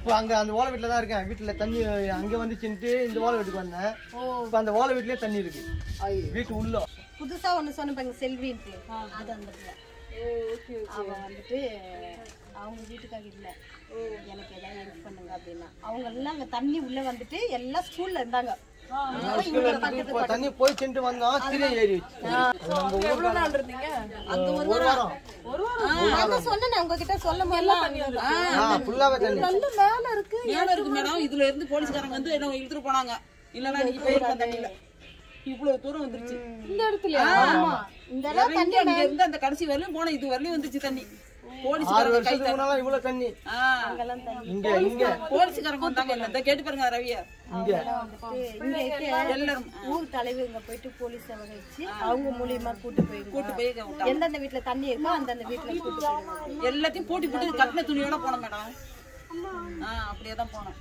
இப்போ அங்க அந்த ஓலை வீட்டில் தான் இருக்கேன் வீட்டில் தண்ணி அங்கே வந்துச்சுன்ட்டு இந்த ஓலை வீட்டுக்கு வந்தேன் இப்போ அந்த ஓலை வீட்லயே தண்ணி இருக்கு வீட்டு உள்ள புதுசா ஒண்ணு சொன்னப்பாங்க செல்வின்ட்டு அது அந்த பிள்ளை அவ வந்துட்டு அவங்க வீட்டுக்காக இல்ல எனக்கு ஏதாவது ஹெல்ப் பண்ணுங்க அப்படின்னா அவங்க எல்லாம் அங்க தண்ணி உள்ள வந்துட்டு எல்லாம் ஸ்கூல்ல இருந்தாங்க ஸ்கூல்ல இருந்து இப்போ தண்ணி போயிச்சுன்ட்டு வந்தோம் திரை ஏறி அங்க ஒரு ஒரு வாரம் நான் சொன்னேன் உங்ககிட்ட சொல்லும் போதெல்லாம் ஆ ஃபுல்லாவே தண்ணி மேல இருக்கு மேல இருக்கு மேடம் இதுல இருந்து போலீஸ்காரங்க வந்து என்ன இழுத்துட்டு போனாங்க இல்லன்னா நீங்க போயிருக்க தண்ணியில இவ்வளவு தூரம் வந்துருச்சு இந்த இடத்துல ஆமா இந்த இடம் இறங்கி அங்க இருந்து அந்த கடைசி வரலையும் போன இது வரலையும் வந்துச்சு தண்ணி ஆறு போலீஸ்காரங்க கை வருஷத்துக்கு முன்னால இவ்வளவு தண்ணி ஆ, இங்க இங்க போலீஸ்காரங்க வந்தாங்க இல்ல இந்த கேட்டு பாருங்க ரவிய இங்க வந்துட்டு இங்க இருக்க எல்லாரும் ஊர் தலைவருங்க போயிட்டு போலீஸ் வச்சு அவங்க மூலியமா கூட்டு போய் கூட்டு போய் விட்டாங்க. எந்தெந்த வீட்டுல தண்ணி இருக்கோ அந்தந்த வீட்டுல கூட்டு போயிடுவாங்க எல்லாத்தையும் போட்டி போட்டு கட்டின துணியோட போனோம் மேடம் ஆ அப்படியே தான் போனோம்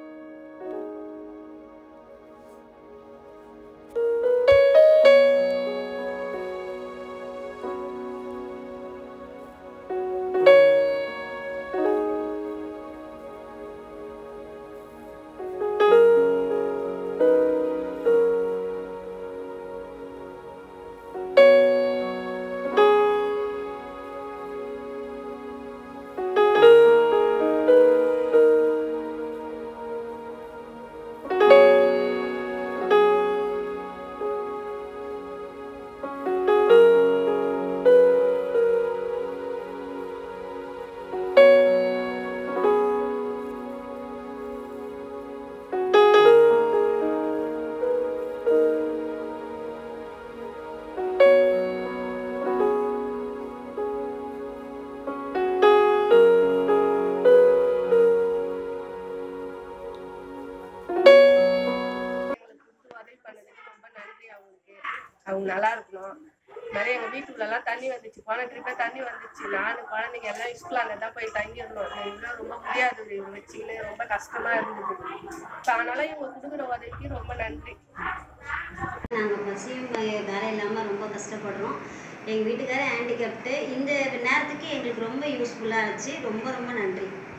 உதவி பண்ணதுக்கு ரொம்ப நன்றி அவங்களுக்கு அவங்க நல்லா இருக்கணும் நிறைய எங்க வீட்டுக்குள்ளலாம் தண்ணி வந்துச்சு போன ட்ரிப்பே தண்ணி வந்துச்சு நானு குழந்தைங்க எல்லாம் ஸ்கூல் அங்கே தான் போய் தங்கியிருந்தோம் இதெல்லாம் ரொம்ப முடியாது இவங்க வச்சுக்கின்னு ரொம்ப கஷ்டமா இருந்தது இப்போ அதனால இவங்க கொடுக்குற உதவிக்கு ரொம்ப நன்றி நாங்கள் பசியும் ப- வேலை இல்லாமல் ரொம்ப கஷ்டப்படுறோம் எங்கள் வீட்டுக்காரர் ஹேண்டிகேப்டு இந்த நேரத்துக்கு எங்களுக்கு ரொம்ப யூஸ்ஃபுல்லாக இருந்துச்சு ரொம்ப ரொம்ப நன்றி